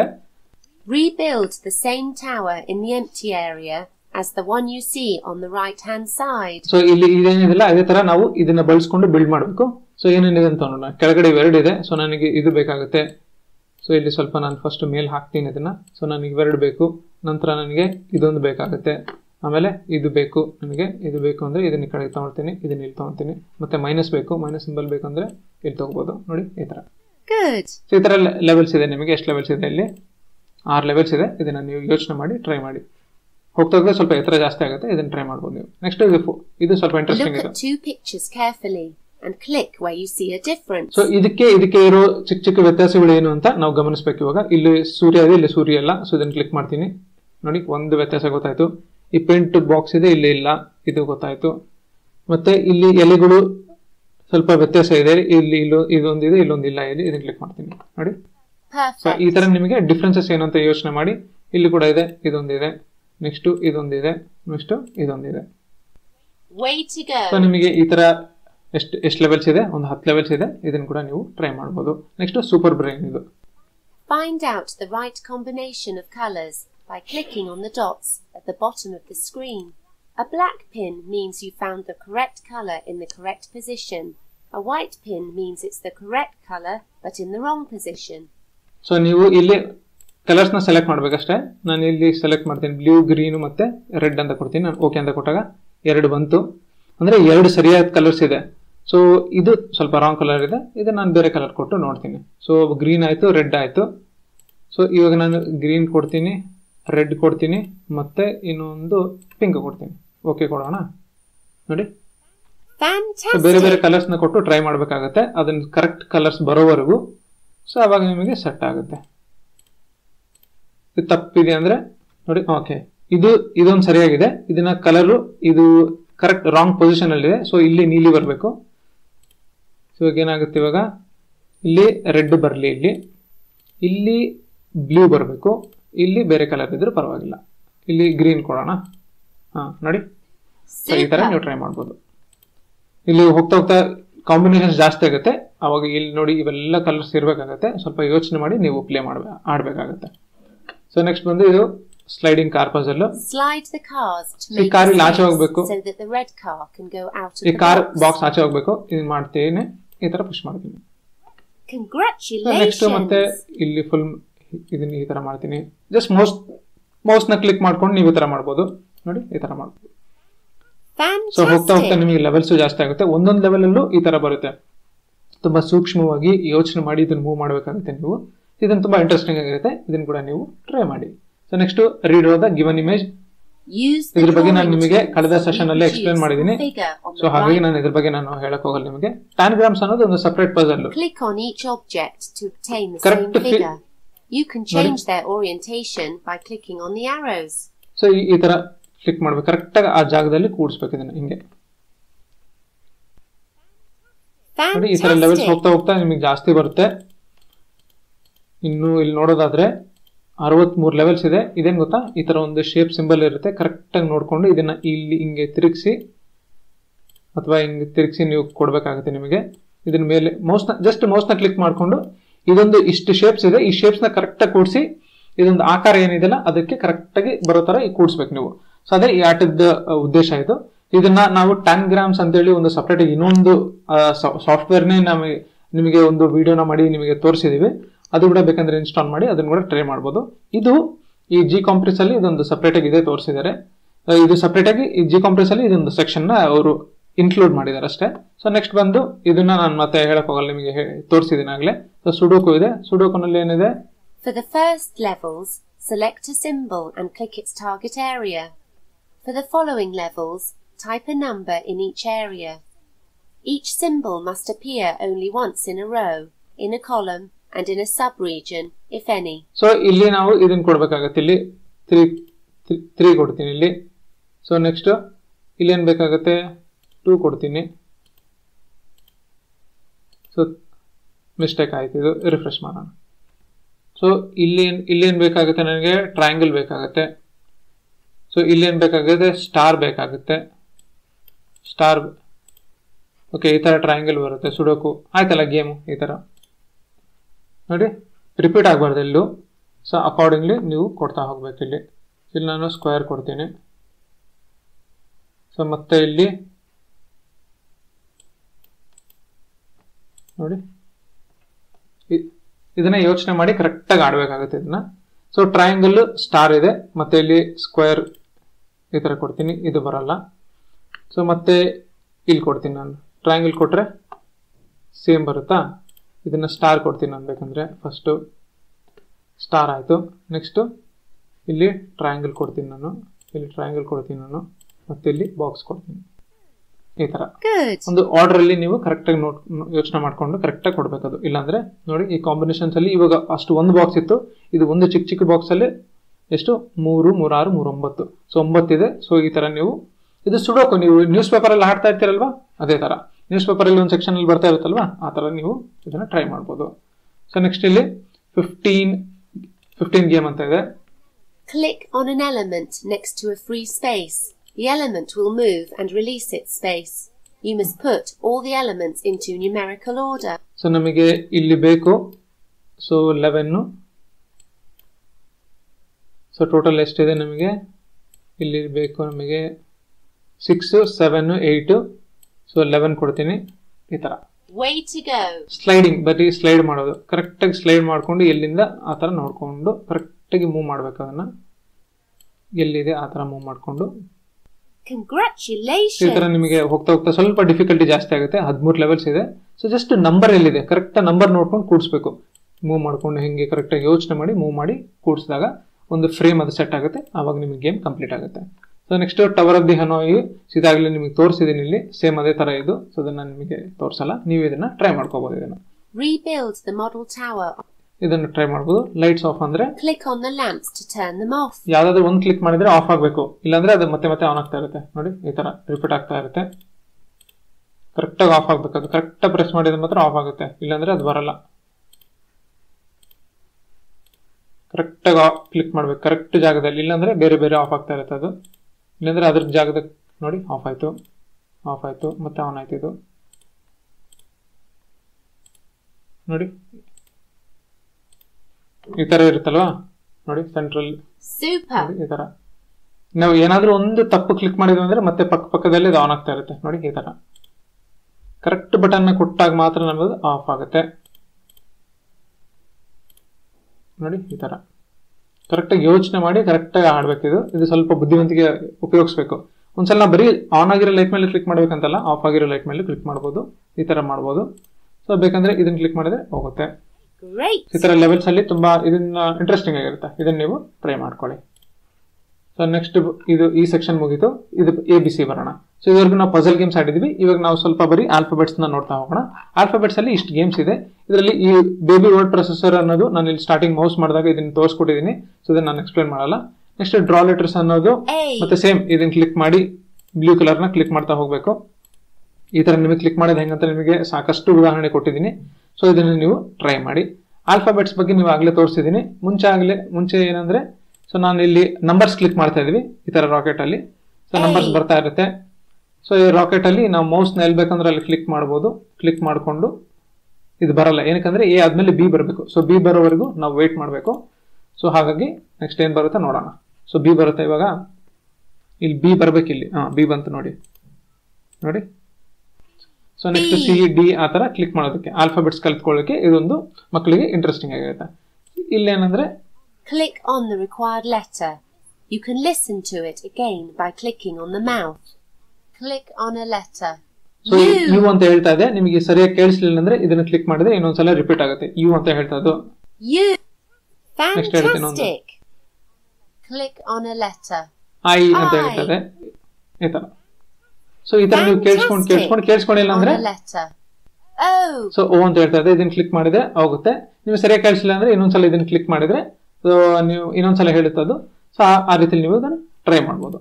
Rebuild the same tower in the empty area as the one you see on the right hand side. So ಇಲ್ಲಿ ಇದೇನಿದಿಲ್ಲ ಅದೇ ತರ ನಾವು ಇದನ್ನ ಬಳಸ್ಕೊಂಡು ಬಿಲ್ಡ್ ಮಾಡಬೇಕು ಸೊ ಏನೇನಿದೆ ಅಂತ ನೋಡೋಣ ಕೆಳಗಡೆ ಇವೆರಡು ಇದೆ ಸೊ ನನಗೆ ಇದು ಬೇಕಾಗುತ್ತೆ ಸೊ ಇಲ್ಲಿ ಸ್ವಲ್ಪ ನಾನು ಫಸ್ಟ್ ಮೇಲ್ ಹಾಕ್ತೀನಿ ಇದನ್ನ ಸೊ ನನಗೆ ಇವೆರಡು ಬೇಕು ನಂತರ ನನಗೆ ಇದೊಂದು ಬೇಕಾಗುತ್ತೆ ಆಮೇಲೆ ಇದು ಬೇಕು ನನಗೆ ಇದು ಬೇಕು ಅಂದ್ರೆ ಇದನ್ನ ಈ ಕಡೆ ತಗೊಳ್ತೀನಿ ಇದನ್ನ ಇಲ್ಲಿ ತಗೊಳ್ತೀನಿ ಮತ್ತೆ ಮೈನಸ್ ಬೇಕು ಮೈನಸ್ ಸಿಂಬಲ್ ಬೇಕಂದ್ರೆ ಇಲ್ಲಿ ತಗೋಬಹುದು ನೋಡಿ ಈ ತರ Good! ಸೊ ಈ ತರ ಲೆವೆಲ್ಸ್ ಇದೆ ನಿಮಗೆ ಎಷ್ಟು ಲೆವೆಲ್ಸ್ ಇದೆ ಇಲ್ಲಿ ಆರು ಲೆವೆಲ್ಸ್ ಇದೆ ಇದನ್ನ ನೀವು ಯೋಚನೆ ಮಾಡಿ ಟ್ರೈ ಮಾಡಿ ಹೋಗ್ತಾ ಹೋಗ್ತಾ ಸ್ವಲ್ಪ ಎತ್ತರ ಜಾಸ್ತಿ ಆಗುತ್ತೆ ಇದನ್ನ ಟ್ರೈ ಮಾಡ್ಬೋದು ನೀವು ನೆಕ್ಸ್ಟ್ ಇದು ಫೋ- ಇದು ಸ್ವಲ್ಪ ಇಂಟ್ರೆಸ್ಟಿಂಗ್ Look ಇದೆ at two pictures carefully and click where you see a difference. So ಇದಕ್ಕೆ ಇದಕ್ಕೆ ಇರೋ ಚಿಕ್ಕ ಚಿಕ್ಕ ವ್ಯತ್ಯಾಸಗಳು ಏನು ಅಂತ ನಾವು ಗಮನಿಸಬೇಕು ಇವಾಗ ಇಲ್ಲಿ ಸೂರ್ಯ ಇದೆ ಇಲ್ಲಿ ಸೂರ್ಯ ಇಲ್ಲ ಸೊ ಇದನ್ನ ಕ್ಲಿಕ್ ಮಾಡ್ತೀನಿ ನೋಡಿ ಒಂದು ವ್ಯತ್ಯಾಸ ಗೊತ್ತಾಯ್ತು ಈ ಪೇಂಟ್ ಬಾಕ್ಸ್ ಇದೆ ಇಲ್ಲಿ ಇಲ್ಲ ಇದು ಗೊತ್ತಾಯ್ತು ಮತ್ತೆ ಇಲ್ಲಿ ಎಲೆಗಳು ಸ್ವಲ್ಪ ವ್ಯತ್ಯಾಸ ಇದೆ ಇಲ್ಲಿ ಇಲ್ಲೋ ಇದೊಂದಿದೆ ಇಲ್ಲೊಂದಿಲ್ಲ ಇಲ್ಲಿ ಇದನ್ನ ಕ್ಲಿಕ್ ಮಾಡ್ತೀನಿ ನೋಡಿ ಸೊ Perfect. ಈ ತರ ನಿಮಗೆ ಡಿಫ್ರೆನ್ಸಸ್ ಏನು ಅಂತ ಯೋಚನೆ ಮಾಡಿ ಇಲ್ಲಿ ಕೂಡ ಇದೆ ಇದೊಂದಿದೆ ನೆಕ್ಸ್ಟ್ ಇದೊಂದಿದೆ ನೆಕ್ಸ್ಟ್ ಇದೊಂದಿದೆ Way to ಸೊ go! ನಿಮಗೆ ಈ ತರ ಎಷ್ಟು ಎಷ್ಟು ಲೆವೆಲ್ಸ್ ಇದೆ ಒಂದು ಹತ್ತು ಲೆವೆಲ್ಸ್ ಇದೆ ಇದನ್ನ ಕೂಡ ನೀವು ಟ್ರೈ ಮಾಡ್ಬೋದು ನೆಕ್ಸ್ಟ್ ಸೂಪರ್ ಬ್ರೈನ್ ಇದು Find out the right combination of colours by clicking on the dots at the bottom of the screen. A black pin means you found the correct colour in the correct position. A white pin means it's the correct colour but in the wrong position. So ನೀವು ಇಲ್ಲಿ colours ನ select ಮಾಡ್ಬೇಕಷ್ಟೇ ನಾನು ಇಲ್ಲಿ select ಮಾಡ್ತೀನಿ blue green ಮತ್ತೆ red ಅಂತ ಕೊಡ್ತೀನಿ ನಾನು ಓಕೆ ಅಂತ ಕೊಟ್ಟಾಗ ಎರಡು ಬಂತು ಅಂದ್ರೆ ಎರಡು ಸರಿಯಾದ ಕಲರ್ಸ್ ಇದೆ ಸೊ ಇದು ಸ್ವಲ್ಪ ರಾಂಗ್ ಕಲರ್ ಇದೆ ಇದು ನಾನು ಬೇರೆ ಕಲರ್ ಕೊಟ್ಟು ನೋಡ್ತೀನಿ ಸೊ ಗ್ರೀನ್ ಆಯ್ತು ರೆಡ್ ಆಯ್ತು ಸೊ ಇವಾಗ ನಾನು ಗ್ರೀನ್ ಕೊಡ್ತೀನಿ ರೆಡ್ ಕೊಡ್ತೀನಿ ಮತ್ತೆ ಇನ್ನೊಂದು ಪಿಂಕ್ ಕೊಡ್ತೀನಿ ಓಕೆ ಕೊಡೋಣ ನೋಡಿ ಸೊ ಬೇರೆ ಬೇರೆ Fantastic! ಕಲರ್ಸ್ ನ ಕೊಟ್ಟು ಟ್ರೈ ಮಾಡ್ಬೇಕಾಗತ್ತೆ ಅದನ್ನ ಕರೆಕ್ಟ್ ಕಲರ್ಸ್ ಬರೋವರೆಗೂ ಸೊ ಅವಾಗ ನಿಮಗೆ ಸೆಟ್ ಆಗುತ್ತೆ ಇದು ತಪ್ಪಿದೆ ಅಂದ್ರೆ ನೋಡಿ ಓಕೆ ಇದು ಇದೊಂದು ಸರಿಯಾಗಿದೆ ಇದನ್ನ ಕಲರು ಇದು ಕರೆಕ್ಟ್ ರಾಂಗ್ ಪೊಸಿಷನ್ ಅಲ್ಲಿದೆ ಸೊ ಇಲ್ಲಿ ನೀಲಿ ಬರಬೇಕು ಸೊ ಇವಾಗ ಏನಾಗುತ್ತೆ ಇವಾಗ ಇಲ್ಲಿ ರೆಡ್ ಬರಲಿ ಇಲ್ಲಿ ಇಲ್ಲಿ ಬ್ಲೂ ಬರಬೇಕು ಇಲ್ಲಿ ಬೇರೆ ಕಲರ್ ಇದ್ರೂ ಪರವಾಗಿಲ್ಲ ಇಲ್ಲಿ ಗ್ರೀನ್ ಕೊಡೋಣ ಹಾ ನೋಡಿ ಸೊ ಈ ತರ ನೀವು ಟ್ರೈ ಮಾಡ್ಬೋದು ಇಲ್ಲಿ ಹೋಗ್ತಾ ಹೋಗ್ತಾ ಕಾಂಬಿನೇಷನ್ ಜಾಸ್ತಿ ಆಗುತ್ತೆ ಅವಾಗ ಇಲ್ಲಿ ನೋಡಿ ಇವೆಲ್ಲ ಕಲರ್ಸ್ ಇರಬೇಕಾಗತ್ತೆ ಸ್ವಲ್ಪ ಯೋಚನೆ ಮಾಡಿ ನೀವು ಪ್ಲೇ ಮಾಡ್ಬೇಕು ಆಡ್ಬೇಕಾಗತ್ತೆ ಸೊ ನೆಕ್ಸ್ಟ್ ಬಂದು ಇದು sliding car puzzle Slide the cars to ಈ make ಕಾರ್ a ಇಲ್ಲಿ ಆಚೆ space ಹೋಗ್ಬೇಕು. so that the red car can go out of ಈ the ಕಾರ್ box. ಬಾಕ್ಸ್ ಆಚೆ ಹೋಗ್ಬೇಕು ಇದನ್ನ ಮಾಡ್ತೀನಿ ಈ ತರ ಪುಷ್ ಮಾಡ್ತೀನಿ ನೆಕ್ಸ್ಟ್ ಮತ್ತೆ Congratulations! ಇಲ್ಲಿ ಫುಲ್ ಇದನ್ನ ಈ ತರ ಮಾಡ್ತೀನಿ ಜಸ್ಟ್ ಮೌಸ್ ಮೌಸ್ ನ ಕ್ಲಿಕ್ ಮಾಡ್ಕೊಂಡು ನೀವು ಈ ತರ ಮಾಡ್ಬೋದು ನೋಡಿ ಈ ತರ ಮಾಡ್ಬೋದು ಸೊ ಹೋಗ್ತಾ ಹೋಗ್ತಾ Fantastic! ನಿಮಗೆ ಲೆವೆಲ್ಸ್ ಜಾಸ್ತಿ ಆಗುತ್ತೆ ಒಂದೊಂದು ಲೆವೆಲ್ ಅಲ್ಲೂ ಈ ತರ ಬರುತ್ತೆ ತುಂಬಾ ಸೂಕ್ಷ್ಮವಾಗಿ ಯೋಚನೆ ಮಾಡಿ ಇದನ್ನ ಮೂವ್ ಮಾಡಬೇಕಾಗುತ್ತೆ ನೀವು ಇದನ್ನ ತುಂಬಾ ಇಂಟ್ರೆಸ್ಟಿಂಗ್ ಆಗಿರುತ್ತೆ ಇದನ್ನ ಕೂಡ ನೀವು ಟ್ರೈ ಮಾಡಿ so next read the given image Use the ಇದ್ರ ಬಗ್ಗೆ ನಾನು drawing ನಿಮಗೆ tools ಕಳೆದ to ಸೆಷನ್ ಅಲ್ಲೇ ಎಕ್ಸ್ಪ್ಲೇನ್ reproduce ಮಾಡಿದ್ದೀನಿ the figure on so the ಹಾಗಾಗಿ right. ನಾನು ಇದ್ರ ಬಗ್ಗೆ ನಾನು ಹೇಳಕ್ ಹೋಗಲ್ಲ ನಿಮಗೆ ಟ್ಯಾನ್ಗ್ರಾಮ್ಸ್ ಅನ್ನೋದು ಒಂದು separate puzzle Click on each object to obtain the Correct same fi- figure. You can change their orientation by clicking on the arrows. So ಈ ತರ ಕ್ಲಿಕ್ ಮಾಡ್ಬೇಕು ಕರೆಕ್ಟಾಗಿ ಆ ಜಾಗದಲ್ಲಿ ಕೂಡಿಸ್ಬೇಕು ಇದನ್ನ ಹಿಂಗೆ ನೋಡಿ ಈ ತರ ಲೆವೆಲ್ಸ್ Fantastic! ಹೋಗ್ತಾ ಹೋಗ್ತಾ ನಿಮಗೆ ಜಾಸ್ತಿ ಬರುತ್ತೆ ಇನ್ನು ಇಲ್ಲಿ ನೋಡೋದಾದ್ರೆ ಅರವತ್ಮೂರು ಲೆವೆಲ್ಸ್ ಇದೆ ಇದೇನ್ ಗೊತ್ತಾ ಈ ತರ ಒಂದು ಶೇಪ್ ಸಿಂಬಲ್ ಇರುತ್ತೆ ಕರೆಕ್ಟಾಗಿ ನೋಡ್ಕೊಂಡು ಇದನ್ನ ಇಲ್ಲಿ ಹಿಂಗೆ ತಿರುಗಿಸಿ ಅಥವಾ ಹಿಂಗೆ ತಿರುಗಿಸಿ ನೀವು ಕೊಡ್ಬೇಕಾಗುತ್ತೆ ನಿಮಗೆ ಇದನ್ನ ಮೇಲೆ ಮೌಸ್ನ ಜಸ್ಟ್ ಮೌಸ್ನ ಕ್ಲಿಕ್ ಮಾಡ್ಕೊಂಡು ಇದೊಂದು ಇಷ್ಟು ಶೇಪ್ಸ್ ಇದೆ ಈ ಶೇಪ್ಸ್ನ ಕರೆಕ್ಟಾಗಿ ಕೂಡಿಸಿ ಇದೊಂದು ಆಕಾರ ಏನಿದೆಯಲ್ಲ ಅದಕ್ಕೆ ಕರೆಕ್ಟಾಗಿ ಬರೋ ತರ ಈ ಕೂಡಿಸ್ಬೇಕು ನೀವು ಸೊ ಅದೇ ಈ ಆಟದ ಆ, ಉದ್ದೇಶ ಇದು ಇದನ್ನ ನಾವು ಟೆನ್ ಗ್ರಾಮ್ಸ್ ಅಂತೇಳಿ ಒಂದು ಸಪ್ರೇಟ್ ಇನ್ನೊಂದು ಸಾಫ್ಟ್ವೇರ್ನೇ ನಮಗೆ ನಿಮಗೆ ಒಂದು ವಿಡಿಯೋನ ಮಾಡಿ ನಿಮಗೆ ತೋರಿಸಿದೀವಿ ಅದು ಕೂಡ ಬೇಕಂದ್ರೆ ಇನ್ಸ್ಟಾಲ್ ಮಾಡಿ ಅದನ್ನ ಕೂಡ ಟ್ರೈ ಮಾಡ್ಬೋದು ಇದು ಈ ಜಿ ಕಾಂಪ್ರೆಸ್ ಅಲ್ಲಿ ಇದೊಂದು ಸಪ್ರೇಟ್ ಆಗಿ ಇದೆ ತೋರಿಸಿದ್ದಾರೆ ಆ, ಇದು ಸಪ್ರೇಟ್ ಆಗಿ ಈ ಜಿ ಕಾಂಪ್ರೆಸ್ ಅಲ್ಲಿ ಇದೊಂದು ಸೆಕ್ಷನ್ ನ ಅವರು ಇನ್ಕ್ಲೂಡ್ ಮಾಡಿದ್ದಾರೆ ಅಷ್ಟೇ ಸೊ ನೆಕ್ಸ್ಟ್ ಬಂದು ಇದನ್ನ ನಾನು ಮತ್ತೆ ಹೇಳಕ್ ಹೋಗಲ್ಲ ನಿಮಗೆ ತೋರಿಸಿದ್ದೀನಿ ಆಗ್ಲೇ ಸೊ ಸುಡೋಕು ಇದೆ ಸುಡೋಕುನಲ್ಲಿ ಏನಿದೆ For the first levels, select a symbol and click its target area. For the following levels, type a number in each area. Each symbol must appear only once in a row, in a column, and in a subregion, if any. So ಇಲ್ಲಿ ನಾವು ಇದನ್ನ ಕೊಡ್ಬೇಕಾಗತ್ತೆ ಇಲ್ಲಿ three three ಕೊಡ್ತೀನಿ ಇಲ್ಲಿ so next ಇಲ್ಲಿ ಏನ್ ಬೇಕಾಗತ್ತೆ two ಕೊಡ್ತೀನಿ ಸೊ ಮಿಸ್ಟೇಕ್ ಆಯ್ತು ಇದು ರಿಫ್ರೆಶ್ ಮಾಡೋಣ ಸೊ ಇಲ್ಲಿ ಇಲ್ಲೇನ್ ಬೇಕಾಗುತ್ತೆ ನನಗೆ ಟ್ರಯಾಂಗಲ್ ಬೇಕಾಗುತ್ತೆ ಸೊ ಇಲ್ಲೇನ್ ಬೇಕಾಗುತ್ತೆ ಸ್ಟಾರ್ ಬೇಕಾಗುತ್ತೆ ಸ್ಟಾರ್ ಓಕೆ ಈ ತರ ಟ್ರಯಾಂಗಲ್ ಬರುತ್ತೆ ಸುಡೋಕು ಆಯ್ತಲ್ಲ ಗೇಮು ಈ ತರ ನೋಡಿ ರಿಪೀಟ್ ಆಗಬಾರ್ದು ಎಲ್ಲೂ ಸೊ ಅಕಾರ್ಡಿಂಗ್ಲಿ ನೀವು ಕೊಡ್ತಾ ಹೋಗ್ಬೇಕು ಇಲ್ಲಿ ಇಲ್ಲಿ ನಾನು ಸ್ಕ್ವೇರ್ ಕೊಡ್ತೀನಿ ಸೊ ಮತ್ತೆ ಇಲ್ಲಿ ನೋಡಿ ಇ- ಇದನ್ನ ಯೋಚನೆ ಮಾಡಿ ಕರೆಕ್ಟಾಗಿ ಆಡಬೇಕಾಗುತ್ತೆ ಇದನ್ನ ಸೊ ಟ್ರಯಾಂಗಲ್ ಸ್ಟಾರ್ ಇದೆ ಮತ್ತೆ ಇಲ್ಲಿ ಸ್ಕ್ವೇರ್ ಈ ಥರ ಕೊಡ್ತೀನಿ ಇದು ಬರಲ್ಲ ಸೊ ಮತ್ತೆ ಇಲ್ಲಿ ಕೊಡ್ತೀನಿ ನಾನು ಟ್ರಯಾಂಗಲ್ ಕೊಟ್ರೆ ಸೇಮ್ ಬರುತ್ತಾ ಇದನ್ನ ಸ್ಟಾರ್ ಕೊಡ್ತೀನಿ ನಾನು ಬೇಕಂದ್ರೆ ಫಸ್ಟು ಸ್ಟಾರ್ ಆಯಿತು ನೆಕ್ಸ್ಟು ಇಲ್ಲಿ ಟ್ರಯಾಂಗಲ್ ಕೊಡ್ತೀನಿ ನಾನು ಇಲ್ಲಿ ಟ್ರಯಾಂಗಲ್ ಕೊಡ್ತೀನಿ ನಾನು ಮತ್ತೆ ಇಲ್ಲಿ ಬಾಕ್ಸ್ ಕೊಡ್ತೀನಿ ಈ ಥರ Good. ಒಂದು ಆರ್ಡರ್ ಅಲ್ಲಿ ನೀವು ಕರೆಕ್ಟಾಗಿ ನೋಡ್ ಯೋಚನೆ ಮಾಡ್ಕೊಂಡು ಕರೆಕ್ಟಾಗಿ ಕೊಡ್ಬೇಕದು ಇಲ್ಲಾಂದ್ರೆ ನೋಡಿ ಈ ಕಾಂಬಿನೇಷನ್ಸ್ ಅಲ್ಲಿ ಇವಾಗ ಅಷ್ಟು ಒಂದು ಬಾಕ್ಸ್ ಇತ್ತು ಇದು ಒಂದು ಚಿಕ್ಕ ಚಿಕ್ಕ ಬಾಕ್ಸ್ ಅಲ್ಲಿ ಎಷ್ಟು ಮೂರು ಮೂರಾರು ಮೂರು ಒಂಬತ್ತು ಸೊ ಒಂಬತ್ತಿದೆ ಸೊ ಈ ತರ ನೀವು ಇದು ಸುಡೋಕು ನೀವು ನ್ಯೂಸ್ ಪೇಪರ್ ಅಲ್ಲಿ ಹಾಡ್ತಾ ಇರ್ತೀರಲ್ವಾ ಅದೇ ತರ ನ್ಯೂಸ್ ಪೇಪರ್ ಅಲ್ಲಿ ಒಂದು ಸೆಕ್ಷನ್ ಅಲ್ಲಿ ಬರ್ತಾ ಇರುತ್ತಲ್ವಾ ಆ ತರ ನೀವು ಇದನ್ನ ಟ್ರೈ ಮಾಡ್ಬೋದು ಸೊ ನೆಕ್ಸ್ಟ್ ಇಲ್ಲಿ ಫಿಫ್ಟೀನ್ ಫಿಫ್ಟೀನ್ ಗೇಮ್ ಅಂತ ಇದೆ Click on an element next to a free space. The element will move and release its space. You must put all the elements into numerical order. So ನಮಗೆ ಇಲ್ಲಿ ಬೇಕು so eleven so total ಎಷ್ಟಿದೆ ನಮಗೆ ಇಲ್ಲಿ ಬೇಕು ನಮಗೆ six seven eight so eleven ಕೊಡ್ತೀನಿ ಈ ಥರ Way to go! ಸ್ಲೈಡಿಂಗ್ ಬರೀ ಸ್ಲೈಡ್ ಮಾಡೋದು ಕರೆಕ್ಟಾಗಿ ಸ್ಲೈಡ್ ಮಾಡಿಕೊಂಡು ಎಲ್ಲಿಂದ ಆ ಥರ ನೋಡಿಕೊಂಡು ಕರೆಕ್ಟಾಗಿ ಮೂವ್ ಮಾಡಬೇಕು ಅದನ್ನು ಎಲ್ಲಿದೆ ಆ ಥರ ಮೂವ್ ಮಾಡಿಕೊಂಡು ಈ ತರ Congratulations! ನಿಮಗೆ ಹೋಗ್ತಾ ಹೋಗ್ತಾ ಸ್ವಲ್ಪ ಡಿಫಿಕಲ್ಟಿ ಜಾಸ್ತಿ ಆಗುತ್ತೆ ಹದಿಮೂರು ಲೆವೆಲ್ಸ್ ಇದೆ ಸೊ ಜಸ್ಟ್ ನಂಬರ್ ಎಲ್ಲಿದೆ ಕರೆಕ್ಟ್ ನಂಬರ್ ನೋಡ್ಕೊಂಡು ಕೂಡಿಸ್ಬೇಕು ಮೂವ್ ಮಾಡ್ಕೊಂಡು ಹಿಂಗೆ ಕರೆಕ್ಟಾಗಿ ಯೋಚನೆ ಮಾಡಿ ಮೂವ್ ಮಾಡಿ ಕೂಡಿಸಿದಾಗ ಒಂದು ಫ್ರೇಮ್ ಅದು ಸೆಟ್ ಆಗುತ್ತೆ ಆವಾಗ ನಿಮಗೆ ಗೇಮ್ ಕಂಪ್ಲೀಟ್ ಆಗುತ್ತೆ so next tower of the Hanoi ಇದಾಗಲೇ ನಿಮಗೆ ತೋರಿಸಿದ್ದೀನಿ ಇಲ್ಲಿ ಸೇಮ್ ಅದೇ ತರ ಇದು ಸೊ ಅದನ್ನ ನಿಮಗೆ ತೋರಿಸಲ್ಲ ನೀವು ಇದನ್ನ ಟ್ರೈ ಮಾಡ್ಕೋಬಹುದು ಇದನ್ನ Rebuild the model tower. ಇದನ್ನ ಟ್ರೈ ಮಾಡ್ಬೋದು ಲೈಟ್ಸ್ ಆಫ್ ಅಂದ್ರೆ Click on the lamps to turn them off. ಯಾವ್ದಾದ್ರು ಒಂದು ಕ್ಲಿಕ್ ಮಾಡಿದ್ರೆ ಆಫ್ ಆಗಬೇಕು ಇಲ್ಲಾಂದ್ರೆ ಅದು ಮತ್ತೆ ಮತ್ತೆ ಆನ್ ಆಗ್ತಾ ಇರುತ್ತೆ ನೋಡಿ ಈ ತರ ರಿಪೀಟ್ ಆಗ್ತಾ ಇರುತ್ತೆ ಕರೆಕ್ಟಾಗಿ ಆಫ್ ಆಗ್ಬೇಕು ಅದು ಕರೆಕ್ಟಾಗಿ ಪ್ರೆಸ್ ಮಾಡಿದ್ರೆ ಮಾತ್ರ ಆಫ್ ಆಗುತ್ತೆ ಇಲ್ಲಾಂದ್ರೆ ಅದು ಬರಲ್ಲ ಕರೆಕ್ಟಾಗಿ ಕ್ಲಿಕ್ ಮಾಡ್ಬೇಕು ಕರೆಕ್ಟ್ ಜಾಗದಲ್ಲಿ ಇಲ್ಲಾಂದ್ರೆ ಬೇರೆ ಬೇರೆ ಆಫ್ ಆಗ್ತಾ ಇರುತ್ತೆ ಅದು ಇಲ್ಲಾಂದ್ರೆ ಅದ್ರ ಜಾಗದ ನೋಡಿ ಆಫ್ ಆಯ್ತು ಆಫ್ ಆಯ್ತು ಮತ್ತೆ ಆನ್ ಆಯ್ತು ಇದು ನೋಡಿ ಈ ತರ ಇರುತ್ತಲ್ವಾ ನೋಡಿ ಸೆಂಟ್ರಲ್ Super. ನೋಡಿ ಈ ತರ ನಾವು ಏನಾದ್ರೂ ಒಂದು ತಪ್ಪು ಕ್ಲಿಕ್ ಮಾಡಿದ್ವಿ ಅಂದ್ರೆ ಮತ್ತೆ ಪಕ್ಕ ಪಕ್ಕದಲ್ಲಿ ಇದು ಆನ್ ಆಗ್ತಾ ಇರುತ್ತೆ ನೋಡಿ ಈ ತರ ಕರೆಕ್ಟ್ ಬಟನ್ ನ ಕೊಟ್ಟಾಗ ಮಾತ್ರ ನಮ್ಮದು ಆಫ್ ಆಗುತ್ತೆ ನೋಡಿ ಈ ತರ ಕರೆಕ್ಟಾಗಿ ಯೋಚನೆ ಮಾಡಿ ಕರೆಕ್ಟಾಗಿ ಆಡ್ಬೇಕು ಇದು ಇದು ಸ್ವಲ್ಪ ಬುದ್ಧಿವಂತಿಕೆ ಉಪಯೋಗಿಸ್ಬೇಕು ಒಂದ್ಸಲ ನಾವು ಬರೀ ಆನ್ ಆಗಿರೋ ಲೈಟ್ ಮೇಲೆ ಕ್ಲಿಕ್ ಮಾಡ್ಬೇಕಂತಲ್ಲ ಆಫ್ ಆಗಿರೋ ಲೈಟ್ ಮೇಲೆ ಕ್ಲಿಕ್ ಮಾಡ್ಬೋದು ಈ ತರ ಮಾಡ್ಬೋದು ಸೊ ಬೇಕಂದ್ರೆ ಇದನ್ನ ಕ್ಲಿಕ್ ಮಾಡಿದ್ರೆ ಹೋಗುತ್ತೆ Great. ಈ ತರ ಲೆವೆಲ್ಸ್ ಅಲ್ಲಿ ತುಂಬಾ ಇದನ್ನ ಇಂಟ್ರೆಸ್ಟಿಂಗ್ ಆಗಿರುತ್ತೆ ಇದನ್ನ ನೀವು ಟ್ರೈ ಮಾಡ್ಕೊಳ್ಳಿ ಸೊ ನೆಕ್ಸ್ಟ್ ಇದು ಈ ಸೆಕ್ಷನ್ ಮುಗೀತು ಇದು ಎ ಬಿ ಸಿ ಬರೋಣ ಸೊ ಇದುವರೆಗೂ ನಾವು ಪಜಲ್ ಗೇಮ್ಸ್ ಆಡಿದ್ವಿ ಇವಾಗ ನಾವು ಸ್ವಲ್ಪ ಬರೀ ಆಲ್ಫಾಬೆಟ್ಸ್ ನ ನೋಡ್ತಾ ಹೋಗೋಣ ಆಲ್ಫಾಬೆಟ್ಸ್ ಅಲ್ಲಿ ಇಷ್ಟು ಗೇಮ್ಸ್ ಇದೆ ಇದರಲ್ಲಿ ಈ ಬೇಬಿ ವರ್ಡ್ ಪ್ರೊಸೆಸರ್ ಅನ್ನೋದು ನಾನು ಇಲ್ಲಿ ಸ್ಟಾರ್ಟಿಂಗ್ ಮೌಸ್ ಮಾಡಿದಾಗ ಇದನ್ನ ತೋರಿಸ್ಕೊಟ್ಟಿದ್ದೀನಿ ಸೊ ಇದನ್ನ ನಾನು ಎಕ್ಸ್ಪ್ಲೇನ್ ಮಾಡಲ್ಲ ನೆಕ್ಸ್ಟ್ ಡ್ರಾ ಲೆಟರ್ಸ್ ಅನ್ನೋದು A. ಮತ್ತೆ ಸೇಮ್ ಇದನ್ನ ಕ್ಲಿಕ್ ಮಾಡಿ ಬ್ಲೂ ಕಲರ್ ನ ಕ್ಲಿಕ್ ಮಾಡ್ತಾ ಹೋಗ್ಬೇಕು ಈ ತರ ನಿಮಗೆ ಕ್ಲಿಕ್ ಮಾಡೋದು ಹೆಂಗಂತ ನಿಮಗೆ ಸಾಕಷ್ಟು ಉದಾಹರಣೆ ಕೊಟ್ಟಿದ್ದೀನಿ ಸೊ ಇದನ್ನ ನೀವು ಟ್ರೈ ಮಾಡಿ ಆಲ್ಫಾಬೆಟ್ಸ್ ಬಗ್ಗೆ ನೀವು ಆಗ್ಲೇ ತೋರಿಸಿದ್ದೀನಿ ಮುಂಚೆ ಆಗ್ಲೇ ಮುಂಚೆ ಏನಂದ್ರೆ ಸೊ ನಾನು ಇಲ್ಲಿ ನಂಬರ್ಸ್ ಕ್ಲಿಕ್ ಮಾಡ್ತಾ ಇದೀವಿ ಈ ತರ ರಾಕೆಟ್ ಅಲ್ಲಿ ಸೊ ನಂಬರ್ಸ್ ಬರ್ತಾ ಇರುತ್ತೆ ಸೊ ಈ ರಾಕೆಟ್ ಅಲ್ಲಿ ನಾವು ಮೌಸ್ ನ ಎಲ್ಲಿ ಬೇಕಂದ್ರೆ ಅಲ್ಲಿ ಕ್ಲಿಕ್ ಮಾಡ್ಬೋದು ಕ್ಲಿಕ್ ಮಾಡಿಕೊಂಡು ಇದು ಬರಲ್ಲ ಏನಕ್ಕಂದ್ರೆ ಎ ಆದ್ಮೇಲೆ ಬಿ ಬರಬೇಕು ಸೊ ಬಿ ಬರೋವರೆಗೂ ನಾವು ವೇಟ್ ಮಾಡಬೇಕು ಸೊ ಹಾಗಾಗಿ ನೆಕ್ಸ್ಟ್ ಏನ್ ಬರುತ್ತೆ ನೋಡೋಣ ಸೊ ಬಿ ಬರುತ್ತೆ ಇವಾಗ ಇಲ್ಲಿ ಬಿ ಬರ್ಬೇಕು ಇಲ್ಲಿ ಹಾ ಬಿ ಬಂತು ನೋಡಿ ನೋಡಿ ಸೊ ನೆಕ್ಸ್ಟ್ ಸಿ ಡಿ ಆ ತರ ಕ್ಲಿಕ್ ಮಾಡೋದಕ್ಕೆ ಆಲ್ಫಾಬೆಟ್ಸ್ ಕಲ್ತ್ಕೊಳ್ಳೋಕೆ ಇದೊಂದು ಮಕ್ಕಳಿಗೆ ಇಂಟ್ರೆಸ್ಟಿಂಗ್ ಆಗಿರುತ್ತೆ ಇಲ್ಲೇನಂದ್ರೆ Click on the required letter. You can listen to it again by clicking on the mouth. Click on a letter. So U U. ಅಂತ ಹೇಳ್ತಾ ಇದೆ ನಿಮಗೆ ಸರಿಯಾಗಿ ಕೇಳಿಸ್ಲಿಲ್ಲ ಅಂದ್ರೆ ಇದನ್ನ ಕ್ಲಿಕ್ ಮಾಡಿದ್ರೆ ಇನ್ನೊಂದ್ಸಲ ರಿಪೀಟ್ ಆಗುತ್ತೆ ಯು ಅಂತ ಹೇಳ್ತಾ ಇದ್ದು U. Next ಹೇಳ್ತೀನಿ ಒಂದು. Fantastic. Click on a letter. I ಅಂತ I. ಹೇಳ್ತಾ ಇದೆ ಈ ತರ ಸೊ ಈ ತರ ನೀವು ಕೇಳಿಸ್ಕೊಂಡು ಕೇಳಿಸ್ಕೊಂಡು ಕೇಳಿಸ್ಕೊಂಡಿಲ್ಲ On ಅಂದ್ರೆ a letter. Oh. So O ಅಂತ ಹೇಳ್ತಾ ಇದೆ ಇದನ್ನ ಕ್ಲಿಕ್ ಮಾಡಿದ್ರೆ ಹೋಗುತ್ತೆ ನೀವು ಸರಿಯಾಗಿ ಕೇಳಿಸಿಲ್ಲ ಅಂದ್ರೆ ಇನ್ನೊಂದ್ಸಲ ಇದನ್ನ ಕ್ಲಿಕ್ ಮಾಡಿದ್ರೆ ಸೊ ನೀವು ಇನ್ನೊಂದ್ಸಲ ಹೇಳುತ್ತೆ ಅದು ಸೊ ಆ ರೀತಿಲಿ ನೀವು ಇದನ್ನ ಟ್ರೈ ಮಾಡ್ಬೋದು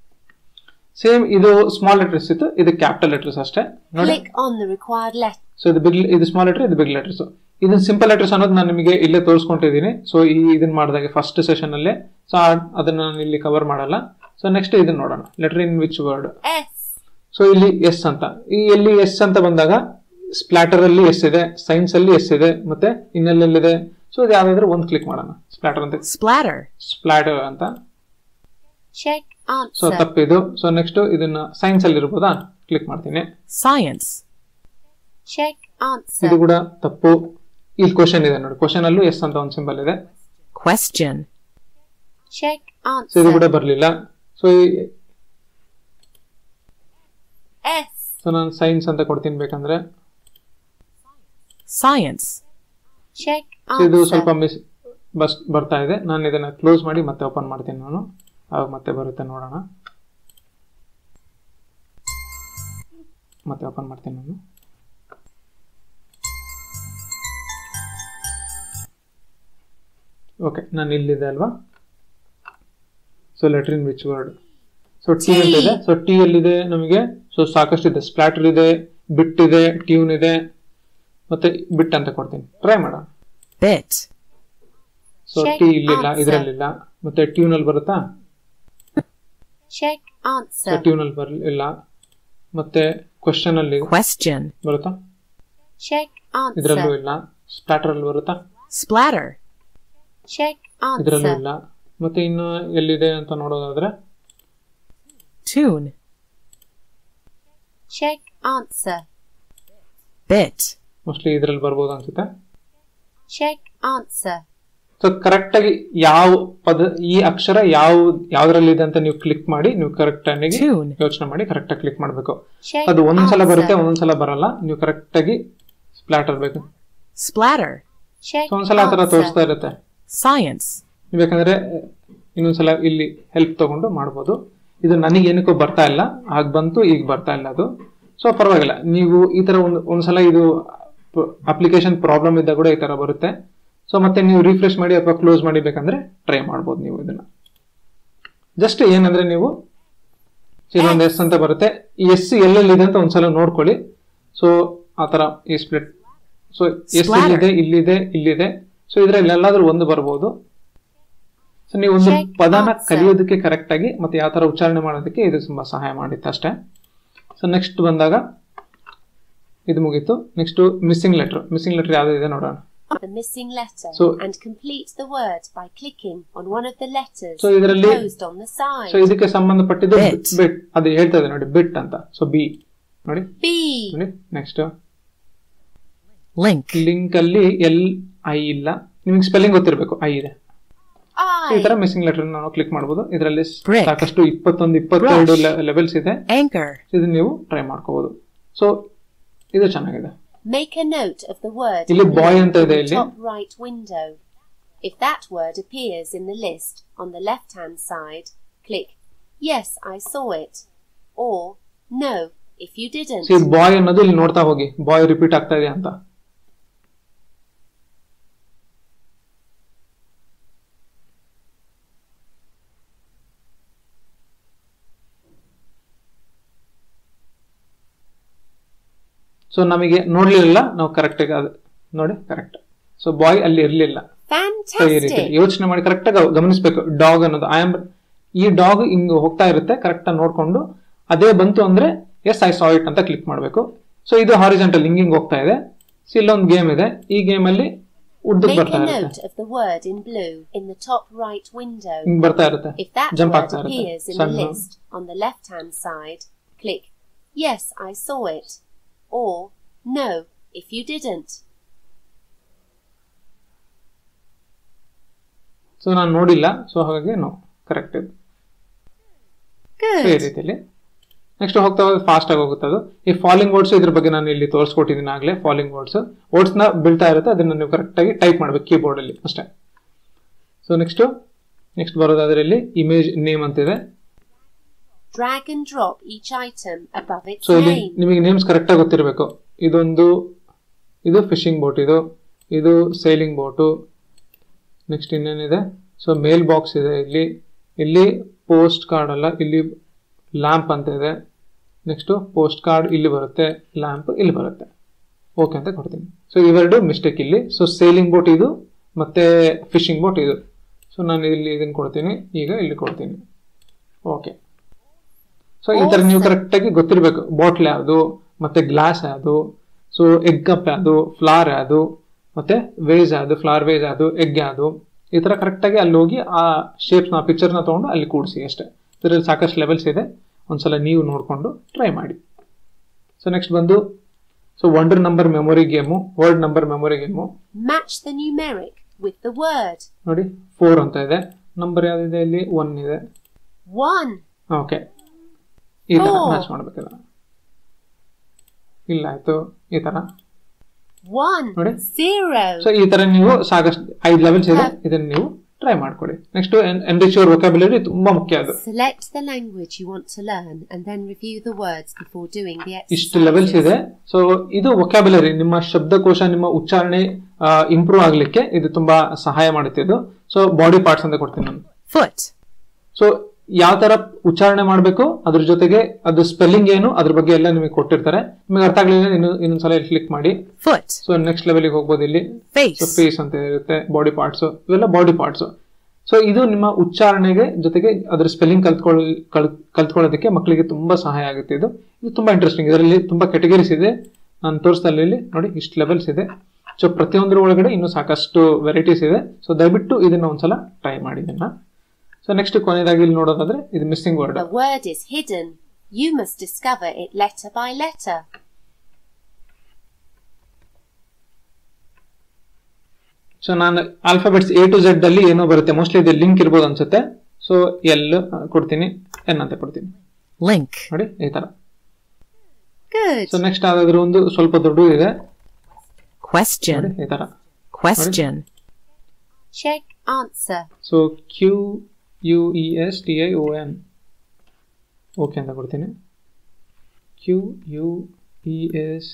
ಸೇಮ್ ಇದು ಸ್ಮಾಲ್ ಲೆಟರ್ಸ್ ಇತ್ತು ಇದು ಕ್ಯಾಪಿಟಲ್ ಲೆಟರ್ಸ್ ಅಷ್ಟೇ ನೋಡಿ Click on the required letter. So ಇದು ಬಿಗ್ ಇದು ಸ್ಮಾಲ್ ಲೆಟರ್ ಇದು ಬಿಗ್ ಲೆಟರ್ಸ್ ಇದನ್ನ ಸಿಂಪಲ್ ಲೆಟರ್ಸ್ ಅನ್ನೋದು ನಾನು ನಿಮಗೆ ಇಲ್ಲೇ ತೋರಿಸ್ಕೊಂಡಿದ್ದೀನಿ ಸೊ ಈ ಇದನ್ನ ಮಾಡಿದಾಗ ಫಸ್ಟ್ ಸೆಷನ್ ಅಲ್ಲೇ ಸೊ ಅದನ್ನ ನಾನು ಇಲ್ಲಿ ಕವರ್ ಮಾಡಲ್ಲ ಸೊ ನೆಕ್ಸ್ಟ್ ಇದನ್ನ ನೋಡೋಣ letter in which word S. So ಇಲ್ಲಿ ಎಸ್ ಅಂತ ಈ ಎಲ್ಲಿ ಎಸ್ ಅಂತ ಬಂದಾಗ ಸ್ಪ್ಲಾಟರ್ ಅಲ್ಲಿ ಎಸ್ ಇದೆ ಸೈನ್ಸ್ ಅಲ್ಲಿ ಎಸ್ ಇದೆ ಮತ್ತೆ ಇನ್ನೆಲ್ಲೆಲ್ಲಿದೆ ಸೊ ಇದು ಯಾವ್ದಾದ್ರು ಒಂದು ಕ್ಲಿಕ್ ಮಾಡೋಣ ಸ್ಪ್ಲಾಟರ್ ಅಂತ Splatter. ಸ್ಪ್ಲಾಟರ್ ಅಂತ Check ಸೊ answer. ತಪ್ಪಿದು ಸೊ ನೆಕ್ಸ್ಟ್ ಇದನ್ನ ಸೈನ್ಸ್ ಅಲ್ಲಿ ಇರ್ಬೋದಾ ಕ್ಲಿಕ್ ಮಾಡ್ತೀನಿ Science. Check ಇದು answer. ಕೂಡ ತಪ್ಪು ಇಲ್ಲಿ ಕ್ವಶನ್ ಇದೆ ನೋಡಿ ಕ್ವಶನ್ ಅಲ್ಲೂ ಎಸ್ ಅಂತ ಒಂದು ಸಿಂಬಲ್ ಇದೆ Question. Check ಸೊ ಇದು ಕೂಡ answer. ಬರಲಿಲ್ಲ ಸೊ S. ಸೊ ನಾನು ಸೈನ್ಸ್ ಅಂತ ಕೊಡ್ತೀನಿ ಬೇಕಂದ್ರೆ Science. Check ಸೊ ಇದು ಸ್ವಲ್ಪ answer. ಮಿಸ್ ಬಸ್ ಬರ್ತಾ ಇದೆ ನಾನು ಇದನ್ನ ಕ್ಲೋಸ್ ಮಾಡಿ ಮತ್ತೆ ಓಪನ್ ಮಾಡ್ತೀನಿ ನಾನು ಆವಾಗ ಮತ್ತೆ ಬರುತ್ತೆ ನೋಡೋಣ ಮತ್ತೆ ಓಪನ್ ಮಾಡ್ತೀನಿ ನಾನು ಓಕೆ ನಾನು ಇಲ್ಲಿದೆ ಅಲ್ವಾ so letter in which word so T ಅಂತ ಇದೆ ಸೊ ಟಿ ಎಲ್ಲಿದೆ ನಮಗೆ ಸೊ ಸಾಕಷ್ಟು ಇದೆ ಸ್ಪ್ಲಾಟರ್ ಇದೆ ಬಿಟ್ ಇದೆ ಟ್ಯೂನ್ ಇದೆ ಮತ್ತೆ ಬಿಟ್ ಅಂತ ಕೊಡ್ತೀನಿ ಟ್ರೈ ಮಾಡೋಣ Bit. ಸೊ Check ಟಿ ಇಲ್ಲಿಲ್ಲ answer. ಇದರಲ್ಲಿಲ್ಲ ಮತ್ತೆ ಟ್ಯೂನ್ ಅಲ್ಲಿ ಬರುತ್ತಾ Check ಸೊ answer. ಟ್ಯೂನ್ ಅಲ್ಲಿ ಬರಲಿಲ್ಲ ಮತ್ತೆ ಕ್ವಶನ್ ಅಲ್ಲಿ Question. ಬರುತ್ತಾ Check ಇದರಲ್ಲೂ answer. ಇಲ್ಲ ಸ್ಟಾರ್ಟರ್ ಅಲ್ಲಿ ಬರುತ್ತಾ Splatter. Check ಇದರಲ್ಲೂ answer. ಇಲ್ಲ ಮತ್ತೆ ಇನ್ನು ಎಲ್ಲಿದೆ ಅಂತ ನೋಡೋದಾದ್ರೆ Tune. Check answer. Bit. Mostly ಇದರಲ್ಲಿ ಬರ್ಬೋದು ಅನ್ಸುತ್ತೆ Check answer. ಸೊ ಕರೆಕ್ಟ್ ಆಗಿ ಯಾವ ಪದ ಈ ಅಕ್ಷರ ಯಾವ ಯಾವ್ದ್ರಲ್ಲಿ ಅಂತ ನೀವು ಕ್ಲಿಕ್ ಮಾಡಿ ನೀವು ಕರೆಕ್ಟ್ ಆಗಿ Tune. ಯೋಚನೆ ಮಾಡಿ ಕರೆಕ್ಟ್ ಆಗಿ ಕ್ಲಿಕ್ ಮಾಡಬೇಕು Check ಅದು ಒಂದ್ಸಲ ಬರುತ್ತೆ answer. ಒಂದೊಂದ್ಸಲ ಬರಲ್ಲ ನೀವು ಕರೆಕ್ಟ್ ಆಗಿ ಸ್ಪ್ಲಾಟರ್ ಬೇಕು Splatter. Check ಸೊ ಒಂದ್ಸಲ ಆ ತರ answer. ತೋರಿಸ್ತಾ ಇರುತ್ತೆ Science. ನೀವು ಬೇಕಂದ್ರೆ ಇನ್ನೊಂದ್ಸಲ ಇಲ್ಲಿ ಹೆಲ್ಪ್ ತಗೊಂಡು ಮಾಡ್ಬೋದು ಇದು ನನಗೆ ಏನಕ್ಕೂ ಬರ್ತಾ ಇಲ್ಲ ಆಗ ಬಂತು ಈಗ ಬರ್ತಾ ಇಲ್ಲ ಅದು ಸೊ ಪರವಾಗಿಲ್ಲ ನೀವು ಈ ತರ ಒಂದು ಒಂದ್ಸಲ ಇದು ಅಪ್ಲಿಕೇಶನ್ ಪ್ರಾಬ್ಲಮ್ ಇದ್ದಾಗ ಕೂಡ ಈ ತರ ಬರುತ್ತೆ ಸೊ ಮತ್ತೆ ನೀವು ರಿಫ್ರೆಶ್ ಮಾಡಿ ಅಥವಾ ಕ್ಲೋಸ್ ಮಾಡಿ ಬೇಕಂದ್ರೆ ಟ್ರೈ ಮಾಡ್ಬೋದು ನೀವು ಇದನ್ನ ಜಸ್ಟ್ ಏನಂದ್ರೆ ನೀವು ಇನ್ನೊಂದು ಎಸ್ ಅಂತ ಬರುತ್ತೆ ಈ ಎಸ್ ಎಲ್ಲೆಲ್ಲಿದೆ ಅಂತ ಒಂದ್ಸಲ ನೋಡ್ಕೊಳ್ಳಿ ಸೊ ಆ ಥರ ಈ ಸ್ಪ್ಲಿಟ್ ಸೊ ಎಸ್ Splatter. ಇಲ್ಲಿದೆ ಇಲ್ಲಿದೆ ಇಲ್ಲಿದೆ ಸೊ ಇದ್ರಲ್ಲಿ ಎಲ್ಲಾದ್ರೂ ಒಂದು ಬರ್ಬೋದು ಸೊ ನೀವು ಒಂದು Check ಪದನ answer. ಕಲಿಯೋದಕ್ಕೆ ಕರೆಕ್ಟ್ ಆಗಿ ಮತ್ತೆ ಯಾವ ತರ ಉಚ್ಚಾರಣೆ ಮಾಡೋದಕ್ಕೆ ಇದು ತುಂಬಾ ಸಹಾಯ ಮಾಡಿತ್ತು ಅಷ್ಟೇ ಸೊ ನೆಕ್ಸ್ಟ್ ಬಂದಾಗ ಇದು ಮುಗೀತು next missing letter missing letter ಯಾವ್ದು ಇದೆ ನೋಡೋಣ the missing letter So- and complete the word by clicking on one of the letters So ಇದರಲ್ಲಿ- enclosed on the side. So ಇದಕ್ಕೆ ಸಂಬಂಧಪಟ್ಟಿದ್ದು Bit. ಬಿಟ್ ಅದು ಹೇಳ್ತಾ ಇದೆ ನೋಡಿ ಬಿಟ್ ಅಂತ ಸೊ ಬಿ ನೋಡಿ B. ನೋಡಿ ನೆಕ್ಸ್ಟ್ link, ಲಿಂಕ್ ಅಲ್ಲಿ ಎಲ್ ಐ ಇಲ್ಲ ನಿಮ್ಗೆ ಸ್ಪೆಲ್ಲಿಂಗ್ ಗೊತ್ತಿರಬೇಕು ಐ ಇದೆ ಈ ತರ I. ಮಿಸ್ಸಿಂಗ್ ಲೆಟರ್ ನಾವು ಕ್ಲಿಕ್ ಮಾಡಬಹುದು ಇದರಲ್ಲಿ Brick. ಸಾಕಷ್ಟು ಇಪ್ಪತ್ತೊಂದು ಇಪ್ಪತ್ತೆರಡು Brush. ಲೆವೆಲ್ಸ್ ಇದೆ anchor, ಇದನ್ನ ನೀವು ಟ್ರೈ ಮಾಡ್ಕೋಬಹುದು ಸೊ ಇದು ಚೆನ್ನಾಗಿದೆ Make a note of the word ಇಲ್ಲಿ in boy blue ಅಂತ ಇದೆ in the ಇಲ್ಲಿ. top right window. If that word appears in the list on the left-hand side, click Yes, I saw it, or No, if you didn't. C boy ಅನ್ನೋದು ಇಲ್ಲಿ ನೋಡ್ತಾ ಹೋಗಿ ಬಾಯ್ repeat ಆಗ್ತಾ ಇದೆ ಅಂತ ಸೊ ನಮಗೆ ನೋಡ್ಲಿಲ್ಲ ನಾವು ಕರೆಕ್ಟ್ ಅದು ನೋಡಿ ಕರೆಕ್ಟ್ ಸೊ ಬಾಯ್ ಅಲ್ಲಿ ಇರ್ಲಿಲ್ಲ ಸೊ ಈ ರೀತಿ Fantastic. ಯೋಚನೆ ಮಾಡಿ ಕರೆಕ್ಟ್ ಆಗಿ ಗಮನಿಸಬೇಕು ಡಾಗ್ ಅನ್ನೋದು ಐ ಆಮ್ ಈ ಡಾಗ್ ಹಿಂಗ್ ಹೋಗ್ತಾ ಇರುತ್ತೆ ಕರೆಕ್ಟ್ ಆಗಿ ನೋಡ್ಕೊಂಡು ಅದೇ ಬಂತು ಅಂದ್ರೆ ಎಸ್ ಐ ಸಾ ಇಟ್ ಅಂತ ಕ್ಲಿಕ್ ಮಾಡಬೇಕು ಸೊ ಇದು ಹಾರಿಜೆಂಟಲ್ ಹಿಂಗ್ ಹಿಂಗ್ ಹೋಗ್ತಾ ಇದೆ ಸೊ ಇಲ್ಲೊಂದು ಗೇಮ್ ಇದೆ ಈ ಗೇಮ್ ಅಲ್ಲಿ ಉದ್ದಕ್ Make ಬರ್ತಾ a ಇರುತ್ತೆ note of the word in blue in the top right window. ಹಿಂಗ್ ಬರ್ತಾ ಇರುತ್ತೆ If that ಜಂಪ್ word ಆಗ್ತಾ appears ಇರುತ್ತೆ in the ಸಣ್ಣ list on the left-hand side, click Yes, I saw it, or No, if you didn't. So ನಾನು ನೋಡಿಲ್ಲ so ಹಾಗಾಗಿ no correct ಇದು ಸೊ ಈ Good. ರೀತಿಯಲ್ಲಿ ನೆಕ್ಸ್ಟ್ ಹೋಗ್ತಾ ಹೋಗಿ ಫಾಸ್ಟ್ ಆಗಿ ಹೋಗುತ್ತೆ ಅದು ಈ ಫಾಲಿಂಗ್ ವರ್ಡ್ಸ್ ಇದ್ರ ಬಗ್ಗೆ ನಾನು ಇಲ್ಲಿ ತೋರಿಸ್ಕೊಟ್ಟಿದ್ದೀನಿ ಆಗಲೇ ಫಾಲಿಂಗ್ ವರ್ಡ್ಸ್ ವರ್ಡ್ಸ್ ನ ಬೀಳ್ತಾ ಇರುತ್ತೆ ಅದನ್ನ ನೀವು ಕರೆಕ್ಟ್ ಆಗಿ ಟೈಪ್ ಮಾಡ್ಬೇಕು ಕೀಬೋರ್ಡ್ ಅಲ್ಲಿ ಅಷ್ಟೇ ಸೊ ನೆಕ್ಸ್ಟ್ ನೆಕ್ಸ್ಟ್ ಬರೋದಾದ್ರೆ ಇಲ್ಲಿ ಇಮೇಜ್ ನೇಮ್ ಅಂತಿದೆ Drag and drop each item above its so ಇಲ್ಲಿ name. ನಿಮಗೆ ನೇಮ್ಸ್ ಕರೆಕ್ಟ್ ಆಗಿ ಗೊತ್ತಿರಬೇಕು ಇದೊಂದು ಇದು ಫಿಶಿಂಗ್ ಬೋಟ್ ಇದು ಇದು ಸೈಲಿಂಗ್ ಬೋಟು ನೆಕ್ಸ್ಟ್ ಇನ್ನೇನಿದೆ ಸೊ ಮೇಲ್ ಬಾಕ್ಸ್ ಇದೆ ಇಲ್ಲಿ ಇಲ್ಲಿ ಪೋಸ್ಟ್ ಕಾರ್ಡ್ ಅಲ್ಲ ಇಲ್ಲಿ ಲ್ಯಾಂಪ್ ಅಂತ ಇದೆ ನೆಕ್ಸ್ಟ್ ಪೋಸ್ಟ್ ಕಾರ್ಡ್ ಇಲ್ಲಿ ಬರುತ್ತೆ ಲ್ಯಾಂಪ್ ಇಲ್ಲಿ ಬರುತ್ತೆ ಓಕೆ ಅಂತ ಕೊಡ್ತೀನಿ ಸೊ ಇವೆರಡು ಮಿಸ್ಟೇಕ್ ಇಲ್ಲಿ ಸೊ ಸೇಲಿಂಗ್ ಬೋಟ್ ಇದು ಮತ್ತೆ ಫಿಶಿಂಗ್ ಬೋಟ್ ಇದು ಸೊ ನಾನು ಇಲ್ಲಿ ಇದನ್ನು ಕೊಡ್ತೀನಿ ಈಗ ಇಲ್ಲಿ ಕೊಡ್ತೀನಿ ಓಕೆ ಸೊ ಈ ತರ ನೀವು ಕರೆಕ್ಟ್ ಆಗಿ ಗೊತ್ತಿರಬೇಕು ಬಾಟ್ಲ್ ಯಾವುದು ಮತ್ತೆ ಗ್ಲಾಸ್ ಯಾವುದು ಸೊ ಎಗ್ ಕಪ್ ಯಾವುದು ಫ್ಲಾರ್ ಯಾವುದು ಮತ್ತೆ ವೇಜ್ ಯಾವುದು ಫ್ಲಾರ್ ವೇಜ್ ಯಾವುದು ಎಗ್ ಯಾವುದು ಈ ತರ ಕರೆಕ್ಟ್ ಆಗಿ ಅಲ್ಲಿ ಹೋಗಿ ಆ ಶೇಪ್ಸ್ ನ ಪಿಕ್ಚರ್ ನ ತಗೊಂಡು ಅಲ್ಲಿ ಕೂಡಿಸಿ ಅಷ್ಟೇ ಇದರಲ್ಲಿ ಸಾಕಷ್ಟು ಲೆವೆಲ್ಸ್ ಇದೆ ಒಂದ್ಸಲ ನೀವು ನೋಡಿಕೊಂಡು ಟ್ರೈ ಮಾಡಿ ಸೊ ನೆಕ್ಸ್ಟ್ ಬಂದು so wonder number memory game word number memory game Match the numeric with the word. ನೋಡಿ ಫೋರ್ ಅಂತ ಇದೆ ನಂಬರ್ ಯಾವ್ದಿದೆ ಇಲ್ಲಿ ಒನ್ ಇದೆ One. ಓಕೆ ಈ ತರ Oh. ಮ್ಯಾಚ್ ಮಾಡ್ಬೇಕಲ್ಲ ಇಲ್ಲ ಆಯ್ತು ಈ ತರ One. ನೋಡಿ. Zero. ಸೊ ಈ ತರ ನೀವು ಸಾಕಷ್ಟು ಐದು ಲೆವೆಲ್ಸ್ ಇದೆ ಹಾ. ಇದನ್ನ ನೀವು ಟ್ರೈ ಮಾಡ್ಕೊಳ್ಳಿ ನೆಕ್ಸ್ಟ್ ಎನ್ರಿಚ್ ಯುವರ್ ವೊಕ್ಯಾಬುಲರಿ ತುಂಬಾ ಮುಖ್ಯ ಅದು Select the language you want to learn and then review the words before doing the ಇಷ್ಟು ಲೆವೆಲ್ಸ್ ಇದೆ exercises. ಸೊ ಇದು ವೊಕ್ಯಾಬುಲರಿ ನಿಮ್ಮ ಶಬ್ದಕೋಶ ನಿಮ್ಮ ಉಚ್ಚಾರಣೆ ಇಂಪ್ರೂವ್ ಆಗ್ಲಿಕ್ಕೆ ಇದು ತುಂಬಾ ಸಹಾಯ ಮಾಡುತ್ತೆ ಇದು ಸೊ ಬಾಡಿ ಪಾರ್ಟ್ಸ್ ಅಂತ ಕೊಡ್ತೀನಿ ನಾನು foot, ಸೊ ಯಾವ ತರ ಉಚ್ಚಾರಣೆ ಮಾಡಬೇಕು ಅದ್ರ ಜೊತೆಗೆ ಅದು ಸ್ಪೆಲ್ಲಿಂಗ್ ಏನು ಅದ್ರ ಬಗ್ಗೆ ಎಲ್ಲ ನಿಮಗೆ ಕೊಟ್ಟಿರ್ತಾರೆ ನಿಮಗೆ ಅರ್ಥ ಆಗ್ಲಿಲ್ಲ ಇನ್ನು ಇನ್ನೊಂದ್ಸಲ ಕ್ಲಿಕ್ ಮಾಡಿ foot, ಸೊ ನೆಕ್ಸ್ಟ್ ಲೆವೆಲ್ಗೆ ಹೋಗ್ಬೋದು ಇಲ್ಲಿ ಸೊ face, ಫೇಸ್ ಅಂತ ಇರುತ್ತೆ ಬಾಡಿ ಪಾರ್ಟ್ಸ್ ಇವೆಲ್ಲ ಬಾಡಿ ಪಾರ್ಟ್ಸ್ ಸೊ ಇದು ನಿಮ್ಮ ಉಚ್ಚಾರಣೆಗೆ ಜೊತೆಗೆ ಅದ್ರ ಸ್ಪೆಲ್ಲಿಂಗ್ ಕಲ್ತ್ಕೊಳ್ಳ ಕಲ್ ಕಲ್ತ್ಕೊಳ್ಳೋದಕ್ಕೆ ಮಕ್ಕಳಿಗೆ ತುಂಬಾ ಸಹಾಯ ಆಗುತ್ತೆ ಇದು ಇದು ತುಂಬಾ ಇಂಟ್ರೆಸ್ಟಿಂಗ್ ಇದರಲ್ಲಿ ತುಂಬಾ ಕೆಟಗರೀಸ್ ಇದೆ ನಾನು ತೋರಿಸ್ತಾ ಇಲ್ಲ ಇಲ್ಲಿ ನೋಡಿ ಇಷ್ಟು ಲೆವೆಲ್ಸ್ ಇದೆ ಸೊ ಪ್ರತಿಯೊಂದರ ಒಳಗಡೆ ಇನ್ನೂ ಸಾಕಷ್ಟು ವೆರೈಟೀಸ್ ಇದೆ ಸೊ ದಯವಿಟ್ಟು ಇದನ್ನ ಒಂದ್ಸಲ ಟ್ರೈ ಮಾಡಿ ಇದನ್ನ ಸೊ ನೆಕ್ಸ್ಟ್ ಕೊನೆಯದಾಗಿ ಇಲ್ಲಿ ನೋಡೋದಾದ್ರೆ ಇದು missing word A word is hidden. You must discover it letter by letter. So ನಾನು ಆಲ್ಫಾಬೆಟ್ಸ್ ಎ ಟು ಝೆಡ್ ಅಲ್ಲಿ ಏನೋ ಬರುತ್ತೆ ಮೋಸ್ಟ್ಲಿ ಇದು ಲಿಂಕ್ ಇರ್ಬೋದು ಅನ್ಸುತ್ತೆ ಸೊ ಎಲ್ ಕೊಡ್ತೀನಿ ಎನ್ ಅಂತ ಕೊಡ್ತೀನಿ link, ನೋಡಿ ಈ ತರ Good. ಸೊ ನೆಕ್ಸ್ಟ್ ಯಾವ್ದಾದ್ರು ಒಂದು ಸ್ವಲ್ಪ ದೊಡ್ಡ ಇದೆ ನೋಡಿ question, ಈ ತರ question, Check answer. So Q U E S T I O N okay ಅಂತ ಕೊಡ್ತೀನಿ Q U E S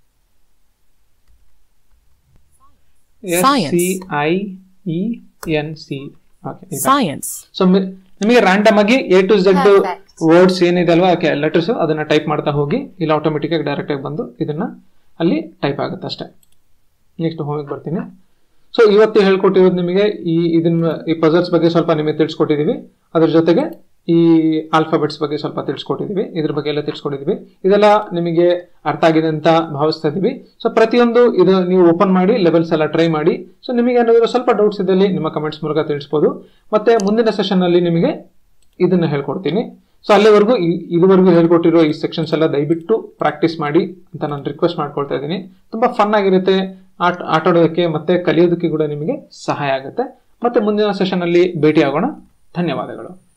S Science. C I E N C E science, so ನಿಮಗೆ ರ್ಯಾಂಡಮ್ ಆಗಿ A to Z Perfect. Words ಏನಿದೆ ಅಲ್ವಾ letters ಅದನ್ನ type ಮಾಡ್ತಾ ಹೋಗಿ ಇಲ್ಲಿ ಆಟೋಮೆಟಿಕ್ ಆಗಿ ಡೈರೆಕ್ಟ್ ಆಗಿ ಬಂದು ಇದನ್ನ ಅಲ್ಲಿ ಟೈಪ್ ಆಗುತ್ತೆ ಅಷ್ಟೇ ನೆಕ್ಸ್ಟ್ ಹೋಮಿಗೆ ಬರ್ತೀನಿ ಸೊ ಇವತ್ತು ಹೇಳ್ಕೊಟ್ಟಿರೋದು ನಿಮಗೆ ಈ ಇದನ್ನ ಈ ಪಜಲ್ಸ್ ಬಗ್ಗೆ ಸ್ವಲ್ಪ ನಿಮಗೆ ತಿಳಿಸ್ಕೊಟ್ಟಿದೀವಿ ಅದ್ರ ಜೊತೆಗೆ ಈ ಆಲ್ಫಾಬೆಟ್ಸ್ ಬಗ್ಗೆ ಸ್ವಲ್ಪ ತಿಳಿಸ್ಕೊಟ್ಟಿದೀವಿ ಇದ್ರ ಬಗ್ಗೆ ಎಲ್ಲ ತಿಳಿಸ್ಕೊಟ್ಟಿದೀವಿ ಇದೆಲ್ಲ ನಿಮಗೆ ಅರ್ಥ ಆಗಿದೆ ಅಂತ ಭಾವಿಸ್ತಾ ಇದೀವಿ ಸೊ ಪ್ರತಿಯೊಂದು ಇದು ನೀವು ಓಪನ್ ಮಾಡಿ ಲೆವೆಲ್ಸ್ ಎಲ್ಲ ಟ್ರೈ ಮಾಡಿ ಸೊ ನಿಮಗೆ ಏನಾದರೂ ಸ್ವಲ್ಪ ಡೌಟ್ಸ್ ಇದ್ದಲ್ಲಿ ನಿಮ್ಮ ಕಮೆಂಟ್ಸ್ ಮೂಲಕ ತಿಳಿಸ್ಬೋದು ಮತ್ತೆ ಮುಂದಿನ ಸೆಷನ್ ಅಲ್ಲಿ ನಿಮಗೆ ಇದನ್ನ ಹೇಳ್ಕೊಡ್ತೀನಿ ಸೊ ಅಲ್ಲಿವರೆಗೂ ಈ- ಇದುವರೆಗೂ ಹೇಳ್ಕೊಟ್ಟಿರೋ ಈ ಸೆಕ್ಷನ್ಸ್ ಎಲ್ಲ ದಯವಿಟ್ಟು ಪ್ರಾಕ್ಟೀಸ್ ಮಾಡಿ ಅಂತ ನಾನು ರಿಕ್ವೆಸ್ಟ್ ಮಾಡ್ಕೊಳ್ತಾ ಇದ್ದೀನಿ ತುಂಬಾ ಫನ್ ಆಗಿರುತ್ತೆ ಆಟ ಆಟಾಡೋದಕ್ಕೆ ಮತ್ತೆ ಕಲಿಯೋದಕ್ಕೆ ಕೂಡ ನಿಮಗೆ ಸಹಾಯ ಆಗುತ್ತೆ ಮತ್ತೆ ಮುಂದಿನ ಸೆಷನ್ ಅಲ್ಲಿ ಭೇಟಿ ಆಗೋಣ ಧನ್ಯವಾದಗಳು